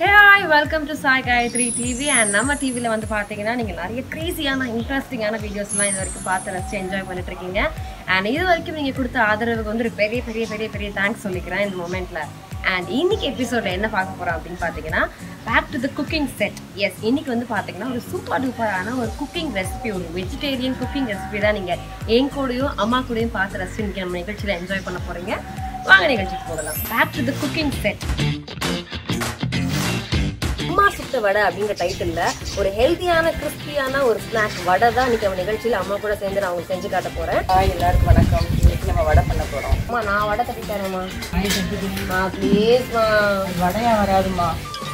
Hi welcome to Sai Gayathri TV and நம்ம டிவியில் வந்து பார்த்தீங்கன்னா நீங்கள் நிறைய க்ரீஸியான இன்ட்ரெஸ்டிங்கான வீடியோஸ்லாம் இது வரைக்கும் பார்த்து ரசிச்சு என்ஜாய் பண்ணிட்டு இருக்கீங்க அண்ட் இது வரைக்கும் நீங்கள் கொடுத்த ஆதரவுக்கு வந்து ஒரு பெரிய பெரிய பெரிய பெரிய தேங்க்ஸ் சொல்லிக்கிறேன் இந்த மூமெண்ட்டில் அண்ட் இன்னைக்கு எபிசோடில் என்ன பார்க்க போகிறோம் அப்படின்னு பார்த்தீங்கன்னா back to the cooking set எஸ் இன்னைக்கு வந்து பார்த்தீங்கன்னா ஒரு சூப்பர் டூப்பரான ஒரு குக்கிங் ரெசிபி ஒரு வெஜிடேரியன் குக்கிங் ரெசிபி தான் நீங்கள் என் கூடயும் அம்மா கூடயும் பார்த்து ரசிச்சு இன்னைக்கு நம்ம நிகழ்ச்சியில் என்ஜாய் பண்ண போகிறீங்க வாங்க நிகழ்ச்சிக்கு போகலாம் back to the cooking set அம்மா சுட்ட வடை அப்படிங்கிற டைட்டில்ல ஒரு ஹெல்த்தியான கிறிஸ்பியான ஒரு ஸ்நாக் வடை தான் இன்னைக்கு நம்ம நிகழ்ச்சியில அம்மா கூட சேர்ந்து நான் உங்களுக்கு செஞ்சு காட்ட போறேன் ஹாய் எல்லாருக்கும் வணக்கம் இன்னைக்கு நம்ம வடை பண்ண போறோம் அம்மா நான் வடை தட்டி தரேம்மா ஹாய் தம்பி நான் ப்ளீஸ்மா வடையா வராதுமா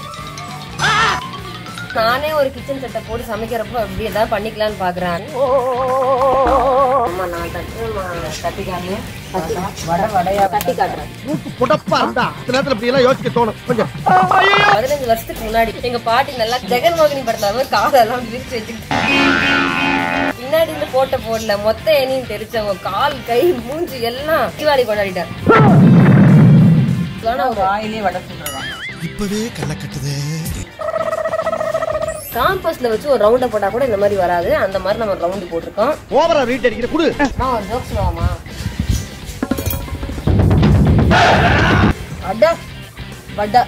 நானே ஒரு கிச்சன் செட்டை போட்டு சமைக்கிறப்போ அப்படி ஏதாவது பண்ணிக்கலாம்னு பாக்குறேன் அம்மா நான் தட்டுமா கட்டிக்காம வடை வடையா தட்டி காட்டுறேன் மூக்கு புடப்பா இருந்தா சில நேரத்துல இப்படி எல்லாம் யோசிக்க தோணும் கொஞ்சம் பதினஞ்சு வருஷத்துக்கு முன்னாடி எங்க பாட்டி நல்லா ஜெகன்மோகினி படத்துல மாதிரி காதெல்லாம் விரிச்சு வச்சுக்கிட்டு பின்னாடி இருந்து போட்ட போடல மொத்த எண்ணியும் தெரிச்சவங்க கால் கை மூஞ்சி எல்லாம் தீபாவளி கொண்டாடிட்டார் ஆனா ஒரு வாயிலே வடை சுடுறதான் இப்பவே கல்ல கட்டுது காம்பஸ்ல வச்சு ஒரு ரவுண்ட போட்டா கூட இந்த மாதிரி வராது அந்த மாதிரி நம்ம ரவுண்டு போட்டிருக்கோம் ஓவரா ரீட் அடிக்கிற குடு நான் ஒரு ஜோக் சொல்லுவாமா அடா வடா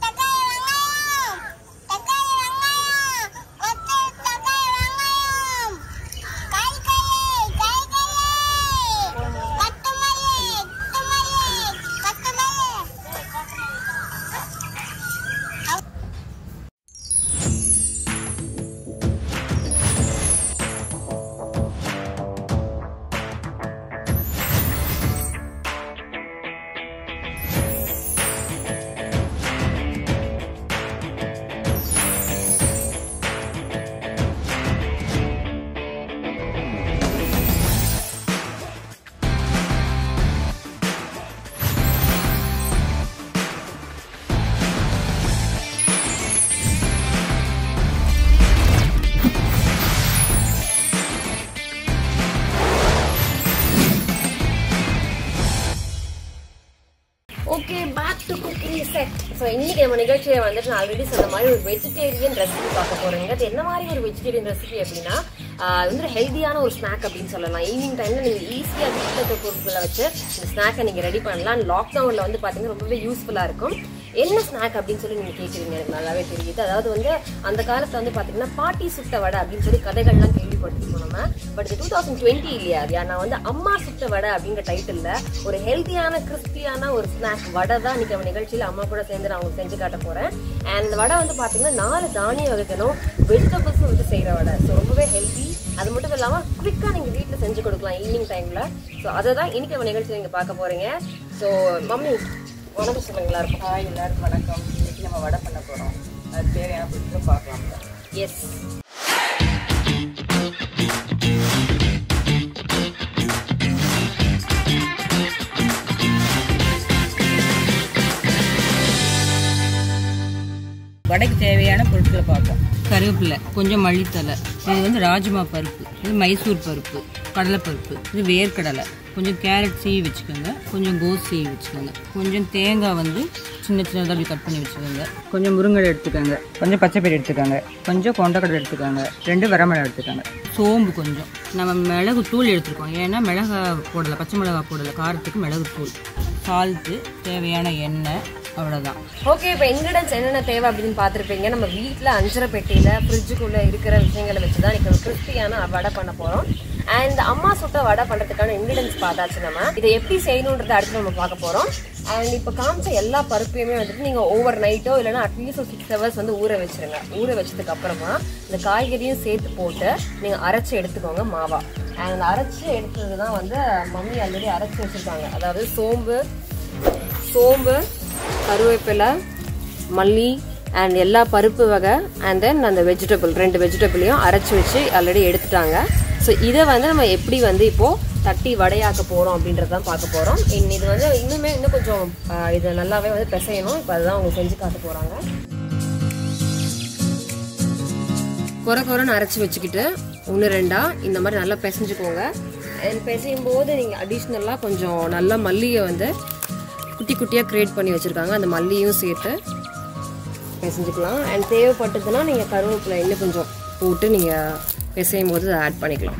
okay back to cooking set so இன்னைக்கு நம்ம நிகழ்ச்சியை வந்துட்டு நான் ஆல்ரெடி சொன்ன மாதிரி ஒரு வெஜிடேரியன் ரெசிபி பார்க்க போறேங்க அது என்ன மாதிரி ஒரு வெஜிடேரியன் ரெசிபி அப்படின்னா ஆஹ் இது வந்து ஹெல்தியான ஒரு ஸ்நாக் அப்படின்னு சொல்லலாம் ஈவினிங் டைம்ல நீங்க ஈஸியாக வீட்டில் இருக்க பொருட்களை வச்சு இந்த ஸ்நாக்கை நீங்க ரெடி பண்ணலாம் லாக்டவுன்ல வந்து பாத்தீங்கன்னா ரொம்பவே யூஸ்ஃபுல்லா இருக்கும் என்ன ஸ்நாக் அப்படின்னு சொல்லி நீங்க கேட்குறீங்க எனக்கு நல்லாவே தெரியுது அதாவது வந்து அந்த காலத்துல வந்து பாத்தீங்கன்னா பாட்டி சுட்ட வடை அப்படின்னு சொல்லி கதைகள்லாம் கேள்விப்பட்டிருக்கோம் நம்ம பட் இது டூ தௌசண்ட் டுவெண்ட்டி இல்லையா அது நான் வந்து அம்மா சுட்ட வடை அப்படிங்கிற டைட்டில்ல ஒரு ஹெல்த்தியான கிறிஸ்பியான ஒரு ஸ்நாக் வடை தான் இன்னைக்கு நம்ம நிகழ்ச்சியில அம்மா கூட சேர்ந்து நான் உங்களுக்கு செஞ்சு காட்ட போறேன் அண்ட் இந்த வடை வந்து பாத்தீங்கன்னா நாலு தானிய வகைகளும் வெஜிடபிள்ஸும் வந்து செய்யற வடை ஸோ ரொம்பவே ஹெல்த்தி அது மட்டும் இல்லாம குவிக்கா நீங்க வீட்டுல செஞ்சு கொடுக்கலாம் ஈவினிங் டைம்ல ஸோ அதை தான் இன்னைக்கு நம்ம நிகழ்ச்சியில நீங்க பார்க்க போறீங்க ஸோ மம்மி வணக்கம் சொல்லுங்களா இருக்கும் ஹாய் எல்லாருக்கும் வணக்கம் இன்னைக்கு நம்ம வடை பண்ண போறோம் அது தேவையான பொருட்கள் பார்க்கலாம் எஸ் வடைக்கு தேவையான பொருட்களை பார்ப்போம் கருவேப்பிலை கொஞ்சம் மல்லித்தலை இது வந்து ராஜ்மா பருப்பு இது மைசூர் பருப்பு கடலைப்பருப்பு இது வேர்க்கடலை கொஞ்சம் கேரட் சீவி வச்சுக்கோங்க கொஞ்சம் கோஸ் சீவி வச்சுக்கோங்க கொஞ்சம் தேங்காய் வந்து சின்ன சின்னதாக அப்படி கட் பண்ணி வச்சுக்கோங்க கொஞ்சம் முருங்கடை எடுத்துக்கோங்க கொஞ்சம் பச்சைப்பயிறு எடுத்துக்கோங்க கொஞ்சம் கொண்டக்கடலை எடுத்துக்கோங்க ரெண்டு வரமிளகா எடுத்துக்கோங்க சோம்பு கொஞ்சம் நம்ம மிளகு தூள் எடுத்துருக்கோம் ஏன்னா மிளகா போடலை பச்சை மிளகா போடலை காரத்துக்கு மிளகு தூள் சால்ட்டு தேவையான எண்ணெய் அவ்வளோதான் ஓகே இப்போ இன்கிரீடியன்ஸ் என்னென்ன தேவை அப்படின்னு பார்த்துருப்பீங்க நம்ம வீட்டில் அஞ்சரை பெட்டியில் ஃப்ரிட்ஜுக்குள்ளே இருக்கிற விஷயங்களை வச்சு தான் இன்னைக்கு கிறிஸ்பியான வடை பண்ண போகிறோம் அண்ட் அம்மா சுட்ட வடை பண்ணுறதுக்கான இன்கிரீடியன்ஸ் பார்த்தாச்சு நம்ம இதை எப்படி செய்யணுன்றதை அடுத்து நம்ம பார்க்க போகிறோம் அண்ட் இப்போ காமிச்ச எல்லா பருப்பையுமே வந்துட்டு நீங்கள் ஓவர் நைட்டோ இல்லைன்னா அட்லீஸ்ட் ஒரு சிக்ஸ் ஹவர்ஸ் வந்து ஊற வச்சிருங்க ஊற வச்சதுக்கு அப்புறமா இந்த காய்கறியும் சேர்த்து போட்டு நீங்கள் அரைச்சி எடுத்துக்கோங்க மாவா அண்ட் அரைச்சி எடுத்தது தான் வந்து மம்மி ஆல்ரெடி அரைச்சி வச்சுருக்காங்க அதாவது சோம்பு சோம்பு கருவேப்பிலை மல்லி அண்ட் எல்லா பருப்பு வகை அண்ட் தென் அந்த வெஜிடபிள் ரெண்டு வெஜிடபிளையும் அரைச்சி வச்சு ஆல்ரெடி எடுத்துட்டாங்க ஸோ இதை வந்து நம்ம எப்படி வந்து இப்போது தட்டி வடையாக்க போகிறோம் அப்படின்றத தான் பார்க்க போகிறோம் இது வந்து இன்னுமே இன்னும் கொஞ்சம் ஆஹ், இதை நல்லாவே வந்து பிசையணும் இப்போ அதுதான் அவங்க செஞ்சு காட்ட போகிறாங்க குறை குறைன்னு அரைச்சி வச்சுக்கிட்டு ஒன்று ரெண்டா இந்த மாதிரி நல்லா பிசைஞ்சுக்கோங்க அண்ட் பிசையும் போது நீங்கள் அடிஷ்னலாக கொஞ்சம் நல்லா மல்லியை வந்து குட்டி குட்டியாக கிரியேட் பண்ணி வச்சுருக்காங்க அந்த மல்லியும் சேர்த்து பிசைஞ்சுக்கலாம் அண்ட் தேவைப்பட்டதுன்னா நீங்கள் கருவேப்பிலை இன்னும் கொஞ்சம் போட்டு நீங்கள் பிசையும் போது அதை ஆட் பண்ணிக்கலாம்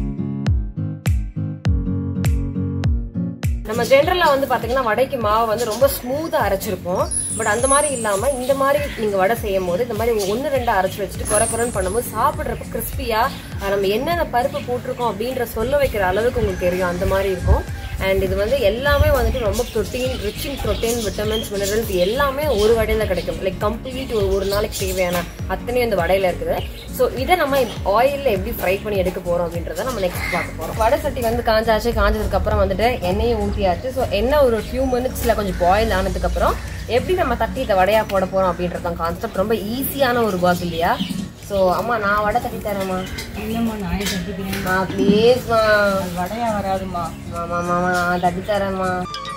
நம்ம ஜென்ரலாக வந்து பார்த்தீங்கன்னா வடைக்கு மாவை வந்து ரொம்ப ஸ்மூத்தாக அரைச்சிருப்போம் பட் அந்த மாதிரி இல்லாமல் இந்த மாதிரி நீங்கள் வடை செய்யும் போது இந்த மாதிரி ஒன்று ரெண்டு அரைச்சி வச்சுட்டு குறை குறைன்னு பண்ணும்போது சாப்பிட்றப்ப கிறிஸ்பியாக நம்ம என்னென்ன பருப்பு போட்டிருக்கோம் அப்படின்ற சொல்ல வைக்கிற அளவுக்கு உங்களுக்கு தெரியும் அந்த மாதிரி இருக்கும் அண்ட் இது வந்து எல்லாமே வந்துட்டு ரொம்ப protein rich in protein vitamins minerals எல்லாமே ஒரு வடையில கிடைக்கும் லைக் கம்ப்ளீட் ஒரு ஒரு நாளைக்கு தேவையான அத்தனையும் இந்த வடையில இருக்குது ஸோ இதை நம்ம ஆயிலில் எப்படி ஃப்ரை பண்ணி எடுக்க போறோம் அப்படின்றத நம்ம நெக்ஸ்ட் பார்க்க போறோம் வடை சட்டி வந்து காஞ்சாச்சு காஞ்சதுக்கு அப்புறம் வந்துட்டு எண்ணெயை ஊற்றியாச்சு ஸோ எண்ணெய் ஒரு ஃபியூ மினிட்ஸ்ல கொஞ்சம் பாயில் ஆனதுக்கு அப்புறம் எப்படி நம்ம தட்டி இதை வடையா போட போறோம் அப்படின்றதான் கான்செப்ட் ரொம்ப ஈஸியான ஒரு ஒர்க் இல்லையா ஸோ அம்மா நான் வடை தட்டி தரேம்மா இல்லைம்மா நாயை தட்டிக்கிறேன் மா ப்ளீஸ்மா அது வடையா வராதுமா மாமா மாமா நான் தட்டி தரேம்மா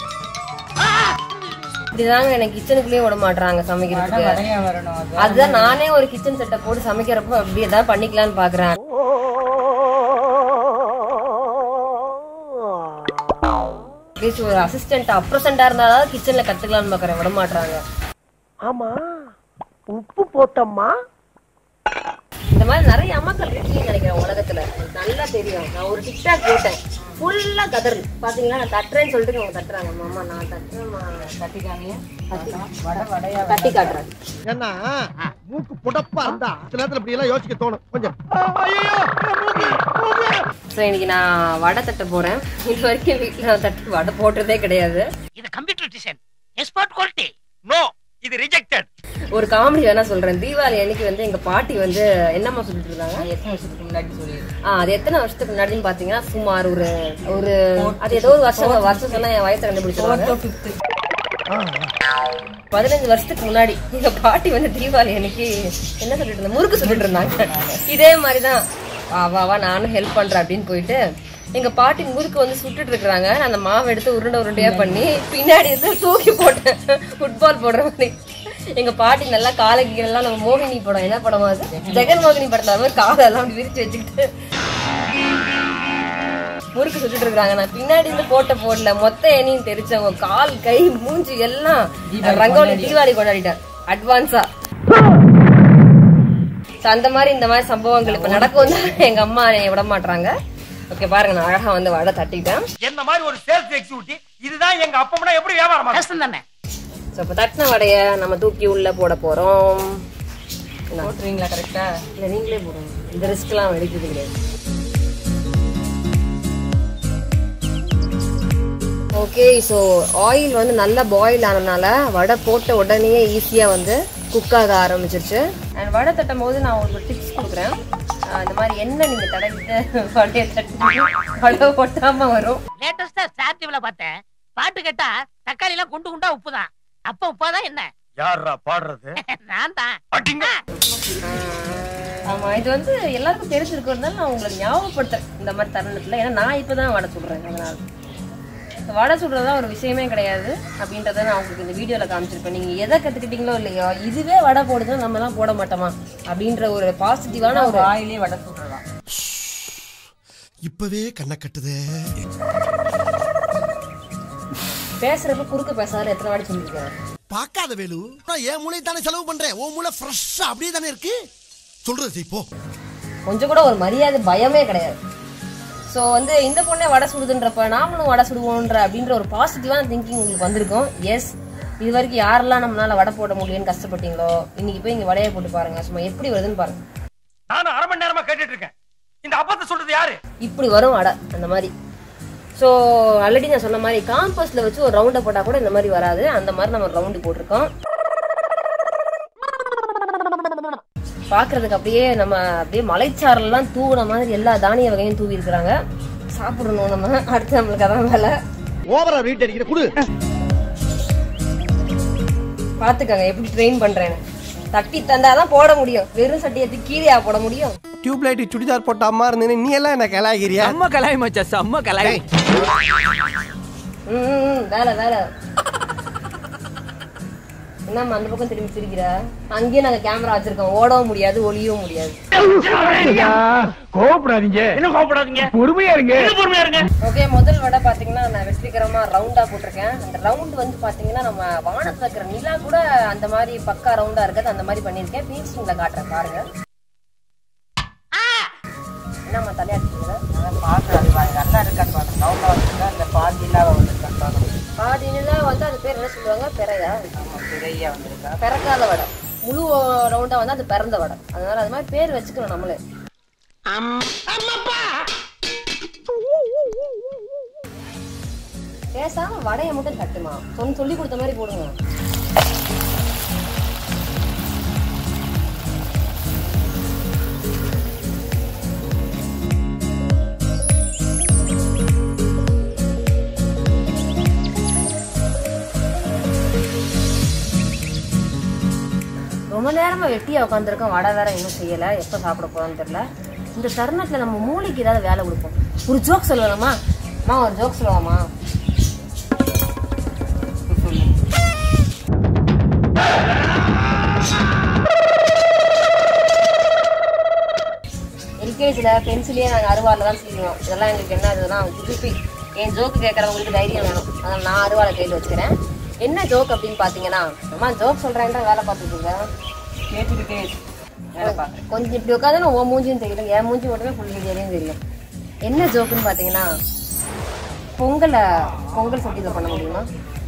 இப்படிதாங்க எனக்கு கிச்சனுக்குள்ளேயே விட மாட்டாங்க வடை சமைக்கிறதுக்கு வடையா வரணும் அது அதுதான் நானே ஒரு கிச்சன் செட்டை போட்டு சமைக்கிறப்போ அப்படி ஏதாவது பண்ணிக்கலாம்னு பாக்குறேன் அட்லீஸ்ட் ஒரு அசிஸ்டன்ட் அப்ரசண்டா இருந்தாலும் கிச்சன்ல கத்துக்கலாம்னு பாக்குறேன் விட மாட்டாங்க ஆமா உப்பு போட்டம்மா இந்த மாதிரி நிறைய அம்மாக்கள் இருக்கீங்கன்னு நினைக்கிறேன் உலகத்துல எனக்கு நல்லா தெரியும் நான் ஒரு டிக்டாக் போட்டேன் ஃபுல்லா கதறு பாத்தீங்களா நான் தட்டுறேன்னு சொல்லிட்டு அவங்க தட்டுறாங்க மாமா நான் தட்டுறேன்மா தட்டிக்காங்க வடை வடையா தட்டி காட்டுறேன் ஏன்னா மூக்கு புடப்பா இருந்தா சில நேரத்துல இப்படி எல்லாம் யோசிக்க தோணும் கொஞ்சம் ஐயோ ஸோ இன்னைக்கு நான் வடை தட்ட போறேன் இது வரைக்கும் வீட்டில் நான் தட்டு வடை போட்டதே கிடையாது இது computer design expert quality no இது ரிஜெக்டட் ஒரு காமெடி வேணா சொல்றேன் தீபாவளி அன்னைக்கு வந்து எங்க பாட்டி வந்து என்னம்மா சொல்லிட்டு இருந்தாங்க எத்தனை வருஷத்துக்கு முன்னாடி சொல்லிடு ஆ அது எத்தனை வருஷத்துக்கு முன்னாடின்னு பாத்தீங்கன்னா சுமார் ஒரு ஒரு அது ஏதோ ஒரு வருஷம் வருஷம் சொன்னா என் வயசை கண்டுபிடிச்சிருவாங்க ஃபிஃப்த்து பதினஞ்சு வருஷத்துக்கு முன்னாடி எங்க பாட்டி வந்து தீபாவளி அன்னைக்கு என்ன சொல்லிட்டு இருந்தாங்க முறுக்கு சொல்லிட்டு இருந்தாங்க இதே மாதிரிதான் வா வா வா நானும் ஹெல்ப் பண்றேன் அப்படின்னு போயிட்டு எங்க பாட்டி முறுக்கு வந்து சுட்டுட்டு இருக்காங்க நான் அந்த மாவை எடுத்து உருண்டை உருண்டையா பண்ணி பின்னாடி இருந்து தூக்கி போட்டேன் ஃபுட்பால் போடுற மாதிரி எங்க பாட்டி நல்லா காலை கீழெல்லாம் நம்ம மோகினி படம் என்ன படம் அது ஜெகன் மோகினி படத்துல மாதிரி காலெல்லாம் அப்படி விரிச்சு வச்சுக்கிட்டு முறுக்கு சுட்டுட்டு இருக்காங்க நான் பின்னாடி இருந்து போட்ட போடல மொத்த எண்ணியும் தெரிச்சவங்க கால் கை மூஞ்சி எல்லாம் ரங்கோலி தீபாவளி கொண்டாடிட்டேன் அட்வான்ஸா So, அந்த மாதிரி இந்த மாதிரி சம்பவங்கள் இப்ப நடக்கும் தான் எங்க அம்மா என்னை விட மாட்டாங்க ஓகே பாருங்க நான் அழகா வந்து வடை தட்டிட்டேன் என்ன மாதிரி ஒரு சேல்ஸ் எக்ஸிக்யூட்டிவ் இதுதான் எங்க அப்பா எப்படி வியாபாரம் கஷ்டம் தானே ஸோ இப்போ தட்டின வடைய நம்ம தூக்கி உள்ள போட போறோம் என்ன? போட்டுருவீங்களா கரெக்டா இல்ல நீங்களே போடுங்க இந்த ரிஸ்க்லாம் எடுக்கிறது கிடையாது ஓகே ஸோ ஆயில் வந்து நல்லா பாயில் ஆனதுனால வடை போட்ட உடனே ஈஸியாக வந்து குக் ஆக ஆரம்பிச்சிருச்சு அண்ட் வடை தட்டும் போது நான் உங்களுக்கு டிப்ஸ் கொடுக்குறேன் ஆஹ் இந்த மாதிரி எண்ணெய் நீங்கள் தடவிட்டு வடையை தட்டி வடை ஒட்டாம வரும் லேட்டஸ்டா ஸ்டார் டிவில பார்த்தேன் பாட்டு கேட்டா தக்காளி எல்லாம் குண்டு குண்டா உப்பு தான் அப்ப உப்பாதான் என்ன யாரா பாடுறது நான் தான் ஆமா இது வந்து எல்லாருக்கும் தெரிஞ்சிருக்கிறதுனால நான் உங்களுக்கு ஞாபகப்படுத்துறேன் இந்த மாதிரி தருணத்துல ஏன்னா நான் இப்பதான் வடை சுடுறேன் அதனால இந்த வடை சுடுறதா ஒரு விஷயமே கிடையாது அப்படின்றத நான் உங்களுக்கு இந்த வீடியோல காமிச்சிருப்பேன் நீங்க எதை கத்துக்கிட்டீங்களோ இல்லையோ இதுவே வடை போடுதுன்னா நம்ம எல்லாம் போட மாட்டோமா அப்படின்ற ஒரு பாசிட்டிவான ஒரு வாயிலே வடை சுடுறலாம் இப்பவே கண்ணை கட்டுதே பேசுறப்ப குறுக்க பேசாத எத்தனை வாடி சொல்லிருக்கேன் பார்க்காத வேலு நான் என் மூளை தானே செலவு பண்றேன் உன் மூளை ஃப்ரெஷ்ஷா அப்படியே தானே இருக்கு சொல்றது செய், போ கொஞ்சம் கூட ஒரு மரியாதை பயமே கிடையாது ஸோ வந்து இந்த பொண்ணே வடை சுடுதுன்றப்ப நாமளும் வடை சுடுவோன்ற அப்படின்ற ஒரு பாசிட்டிவான திங்கிங் உங்களுக்கு வந்திருக்கும் எஸ் இது வரைக்கும் யாரெல்லாம் நம்மளால வடை போட முடியும்னு கஷ்டப்பட்டீங்களோ இன்னைக்கு போய் இங்க வடையை போட்டு பாருங்க சும்மா எப்படி வருதுன்னு பாருங்க நானும் அரை மணி நேரமா கேட்டுட்டு இருக்கேன் இந்த அப்பத்தை சொல்றது யாரு இப்படி வரும் வடை அந்த மாதிரி ஸோ ஆல்ரெடி நான் சொன்ன மாதிரி காம்பஸ்ல வச்சு ஒரு ரவுண்டை போட்டால் கூட இந்த மாதிரி வராது அந்த மாதிரி நம்ம ரவுண்டு போட்டிருக்கோம் பார்க்கிறதுக்கு அப்படியே நம்ம அப்படியே மலைச்சாரெல்லாம் தூவுன மாதிரி எல்லா தானிய வகையும் தூவி இருக்கிறாங்க சாப்பிடணும் நம்ம அடுத்து நம்மளுக்கு அதான் வேலை ஓவரா ரீட் அடிக்கிற குடு பார்த்துக்கங்க எப்படி ட்ரெயின் பண்றேன்னு தட்டி தந்தாதான் போட முடியும் வெறும் சட்டியத்து கீரையா போட முடியும் டியூப் லைட் சுடிதார் போட்ட அம்மா இருந்தேன்னு நீ எல்லாம் என்ன கலாகிரியா செம்ம கலாய் மச்சா செம்ம கலாய் ம், ம், ம், வேலை வேலை என்னம்மா அந்த பக்கம் திரும்பி சிரிக்கிற அங்கேயே நாங்க கேமரா வச்சிருக்கோம் ஓடவும் முடியாது ஒளியவும் முடியாது கோவப்படாதீங்க என்ன கோவப்படாதீங்க பொறுமையா இருங்க பொறுமையா இருங்க ஓகே முதல் வடை பாத்தீங்கன்னா நான் வெற்றிகரமா ரவுண்டா போட்டிருக்கேன் அந்த ரவுண்ட் வந்து பாத்தீங்கன்னா நம்ம வானத்துல இருக்கிற நிலா கூட அந்த மாதிரி பக்கா ரவுண்டா இருக்குது அந்த மாதிரி பண்ணியிருக்கேன் பீன்ஸ்ல காட்டுறேன் பாருங்க என்னம்மா தலையாட்டுறீங்க பாதி நிலா வந்து அது பேர் என்ன சொல்லுவாங்க பெரையா பிறக்காத வடை முழு ரவுண்டா வந்து அது பிறந்த வடை அதனால அது மாதிரி பேர் வச்சுக்கணும் நம்மளே பேசாம வடையை மட்டும் தட்டுமா சொல்லி சொல்லி கொடுத்த மாதிரி போடுங்க ரொம்ப நேரமா வெட்டியா உட்காந்துருக்கோம் வடை வேற இன்னும் செய்யல எப்ப சாப்பிட போறோம்னு தெரியல இந்த தருணத்துல நம்ம மூளைக்கு ஏதாவது வேலை கொடுப்போம் ஒரு ஜோக் சொல்லுவாமா அம்மா ஒரு ஜோக் சொல்லுவாமா எல்கேஜியில் பென்சிலே நாங்கள் அருவாளில் தான் செய்வோம் இதெல்லாம் எங்களுக்கு என்ன இதெல்லாம் திருப்பி என் ஜோக்கு கேட்குறவங்களுக்கு தைரியம் வேணும் அதனால் நான் அருவாளை கையில் வச்சுக்கிறேன் என்ன ஜோக் அப்படின்னு பார்த்தீங்கன்னா அம்மா ஜோக் சொல்கிறேன்ற வேலை பார்த்துட்டு இருக்கேன் கேட்டுக்கிட்டே வேலை பார்க்குறேன் கொஞ்சம் இப்படி உட்காந்து உன் மூஞ்சியும் தெரியல என் மூஞ்சி மட்டுமே ஃபுல் வீடியோலையும் தெரியும் என்ன ஜோக்குன்னு பார்த்தீங்கன்னா பொங்கலை பொங்கல் சட்டியில் பண்ண முடியுமா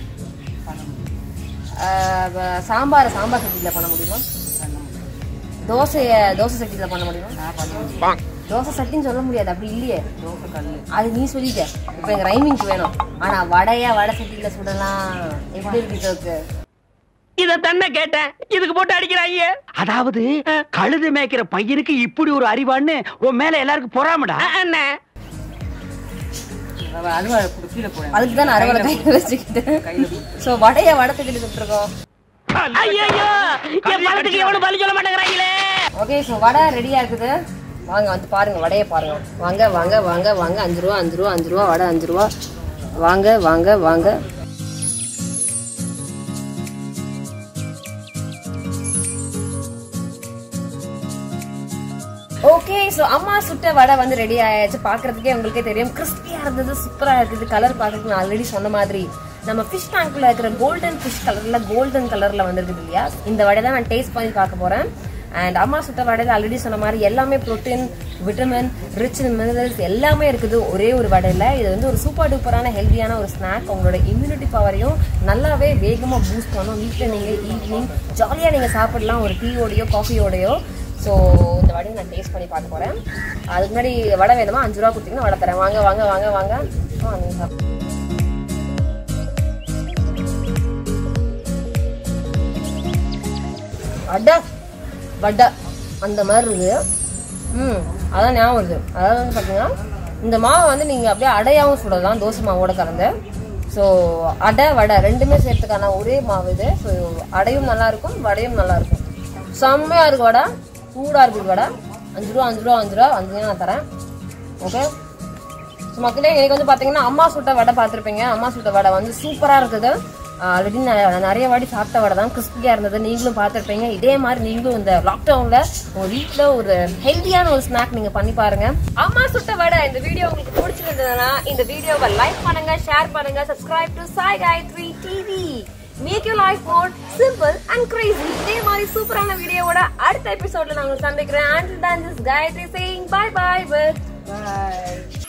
ஆஹ் வ- சாம்பாரை சாம்பார் சட்டியில் பண்ண முடியுமா தோசையை தோசை சட்டியில் பண்ண முடியுமா தோசை சட்டின்னு சொல்ல முடியாது அப்படி இல்லையே அது நீ சொல்லிட்ட இப்போ எங்க ரைமிங்க்கு வேணும் ஆனா வடையா வடை சட்டியில சுடலாம் எப்படி இருக்கு ஜோக்கு இத தன்ன கேட்டேன் இதுக்கு போட்டு அடிக்கிறாங்க அதாவது கழுது மேய்க்கிற பையனுக்கு இப்படி ஒரு அறிவான்னு உன் மேல எல்லாருக்கும் பொறாமடா அண்ணே அருவா கீழே போறேன் அதுக்கு தான் அறுவடை கையில வச்சுக்கிட்டேன் ஸோ வடைய வடை சட்டியில சுட்டுருக்கோம் ஐயோ என் பழத்துக்கு எவனும் பலி சொல்ல மாட்டேங்கிறாங்களே ஓகே ஸோ வடை ரெடியா இருக்குது வாங்க வந்து பாருங்க வடையை பாருங்க வாங்க வாங்க வாங்க வாங்க அஞ்சு ரூபா அஞ்சு ரூபா அஞ்சு ரூபா வடை அஞ்சு ரூபா வாங்க வாங்க வாங்க ஓகே ஸோ அம்மா சுட்ட வடை வந்து ரெடி ஆயாச்சு பார்க்கறதுக்கே உங்களுக்கே தெரியும் கிறிஸ்பியா இருந்தது சூப்பரா இருக்குது கலர் பார்க்கறதுக்கு நான் ஆல்ரெடி சொன்ன மாதிரி நம்ம ஃபிஷ் டேங்க்ல இருக்கிற கோல்டன் ஃபிஷ் கலர்ல கோல்டன் கலர்ல வந்திருக்குது இல்லையா இந்த வடை தான் நான் டேஸ்ட் பண்ணி பார்க்க போறேன் அண்ட் அம்மா சுட்ட வடையில ஆல்ரெடி சொன்ன மாதிரி எல்லாமே புரோட்டீன் விட்டமின் ரிச் மினரல்ஸ் எல்லாமே இருக்குது ஒரே ஒரு வடையில இது வந்து ஒரு சூப்பர் டூப்பரான ஹெல்த்தியான ஒரு ஸ்நாக் உங்களோட இம்யூனிட்டி பவரையும் நல்லாவே வேகமா பூஸ்ட் பண்ணும் வீட்டில் நீங்க ஈவினிங் ஜாலியா நீங்க சாப்பிடலாம் ஒரு டீயோடையோ காஃபியோடையோ ஸோ இந்த வடையை நான் டேஸ்ட் பண்ணி பார்க்க போறேன் அதுக்கு முன்னாடி வடை வேணுமா அஞ்சு ரூபா கொடுத்தீங்கன்னா வடை தரேன் வாங்க வாங்க வாங்க வாங்க ஆ நீங்க சாப்பிடுங்க. வடை வடை அந்த மாதிரி இருக்குது ம் அதான் ஞாபகம் வருது அதாவது வந்து பார்த்தீங்கன்னா இந்த மாவை வந்து நீங்கள் அப்படியே அடையாவும் சுடலாம் தோசை மாவோட கலந்து ஸோ அடை வடை ரெண்டுமே சேர்த்துக்கான ஒரே மாவு இது ஸோ அடையும் நல்லா இருக்கும் வடையும் நல்லா இருக்கும் செம்மையாக இருக்கு வடை சூடாக இருக்குது வடை அஞ்சு ரூபா அஞ்சு ரூபா அஞ்சு ரூபா அஞ்சு ரூபா நான் தரேன் ஓகே ஸோ மக்களே எனக்கு வந்து பார்த்தீங்கன்னா அம்மா சுட்ட வடை பார்த்துருப்பீங்க அம்மா சுட்ட வடை வந்து சூப்பராக இருக்குது ஆல்ரெடி நான் நிறைய வாட்டி சாப்பிட்ட வடை தான் கிறிஸ்பியாக இருந்தது நீங்களும் பார்த்துருப்பீங்க இதே மாதிரி நீங்களும் இந்த லாக்டவுனில் உங்கள் வீட்டில் ஒரு ஹெல்த்தியான ஒரு ஸ்நாக் நீங்கள் பண்ணி பாருங்க அம்மா சுட்ட வடை இந்த வீடியோ உங்களுக்கு பிடிச்சிருந்ததுன்னா இந்த வீடியோவை லைக் பண்ணுங்க ஷேர் பண்ணுங்க subscribe to Sai Gayathri TV make you life more simple and crazy இதே மாதிரி சூப்பரான வீடியோவோட அடுத்த எபிசோட்ல நான் உங்களை சந்திக்கிறேன் அண்ட் தான் this Gayathri saying bye bye with by